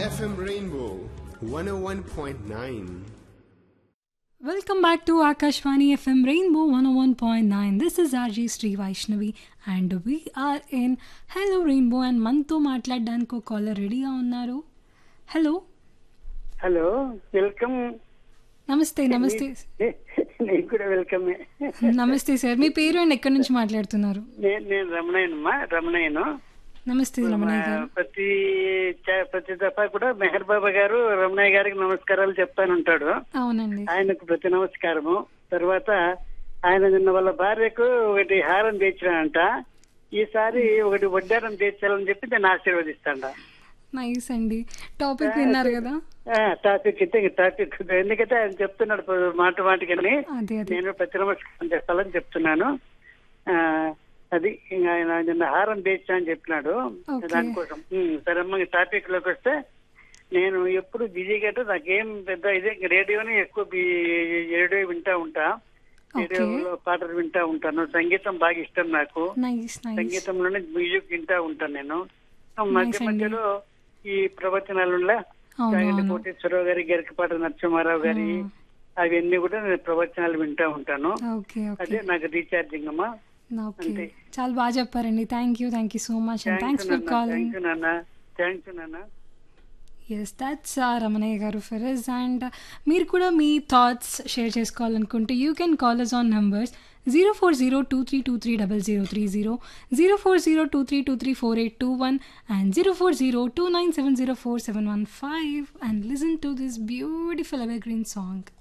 FM Rainbow 101.9. Welcome back to Akashvani FM Rainbow 101.9. This is RJ Sri Vaishnavi and we are in Hello Rainbow and మనతో మాట్లాడడానికి ఒక caller రెడీగా ఉన్నారు hello hello welcome నమస్తే నమస్తే నీకు కూడా వెల్కమ్ నమస్తే సార్ మీ పేరు అండ్ ఎక్కడి నుంచి మాట్లాడుతున్నారు నేను నేను రమణయ్యనమ్మా రమణయ్యను నమస్తే రమణయ్య గారు ప్రతి చ- ప్రతి దఫా కూడా మెహర్ బాబా గారు రమణయ్య గారికి నమస్కారాలు చెప్తానుంటాడు అవునండి ఆయనకు ప్రతి నమస్కారము తర్వాత ఆయన నిన్న వాళ్ళ భార్యకు ఒకటి హారం తెచ్చినాడంట ఈసారి ఒకటి వడ్డారం తెచ్చాలని చెప్పి నేను ఆశీర్వదిస్తాను నైస్ అండి టాపిక్ విన్నారు కదా టాపిక్ అయితే టాపిక్ ఎందుకంటే ఆయన చెప్తున్నాడు ప- మాట మాటకని అదే అదే నేను ప్రతి నమస్కారం చేస్తానని చెప్తున్నాను ఆ, అది ఇంకా ఆయన నిన్న హారం తెచ్చా అని చెప్పినాడు Okay. దానికోసం ఉమ్, సరే అమ్మ టాపిక్ లోకి వస్తే నేను ఎప్పుడు బిజీగా అంటే నాకేం పెద్ద ఇదే రేడియోని ఎక్కువ బి- రేడియో వింటా ఉంటా రేడియోలో పాటలు వింటా ఉంటాను సంగీతం బాగా ఇష్టం నాకు నైస్ నైస్ సంగీతంలోనే మ్యూజిక్ వింటా ఉంటాను నేను మధ్య Nice అండి. మధ్యలో ఈ ప్రవచనాలు అవును చాగంటి అవును కోటేశ్వరరావు గారి గరికపాటి నరసింహారావు గారి అవన్నీ కూడా నేను ప్రవచనాలు వింటా ఉంటాను ఓకే ఓకే అదే నాకు రీఛార్జింగ్ అమ్మా ఓకే అంతే. చాలా బాగా చెప్పారండి thank you thank you so much and thanks for calling thank you నాన్న థ్యాంక్స్ నాన్న ఎస్ దట్స్ రమణయ్య గారు ఫిరజ్ అండ్ మీరు కూడా మీ థాట్స్ షేర్ చేసుకోవాలనుకుంటే you can call us on numbers zero four zero two three two three double zero three zero zero four zero two three two three four eight two one and zero four zero two nine seven zero four seven one five and listen to this beautiful evergreen song